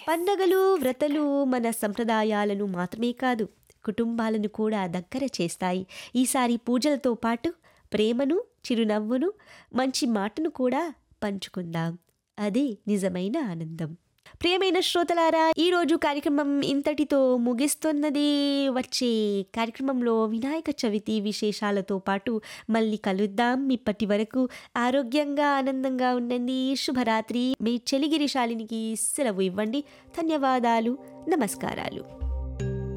పండగలు వ్రతలు మన సంప్రదాయాలను మాత్రమే కాదు కుటుంబాలను కూడా దగ్గర చేస్తాయి ఈసారి పూజలతో పాటు ప్రేమను చిరునవ్వును మంచి మాటను కూడా పంచుకుందాం అదే నిజమైన ఆనందం ప్రియమైన శ్రోతలారా ఈరోజు కార్యక్రమం ఇంతటితో ముగిస్తున్నది వచ్చే కార్యక్రమంలో వినాయక చవితి విశేషాలతో పాటు మళ్ళీ కలుద్దాం ఇప్పటి వరకు ఆరోగ్యంగా ఆనందంగా ఉండండి శుభరాత్రి మీ చెలిగిరి శాలినికి సెలవు ఇవ్వండి ధన్యవాదాలు నమస్కారాలు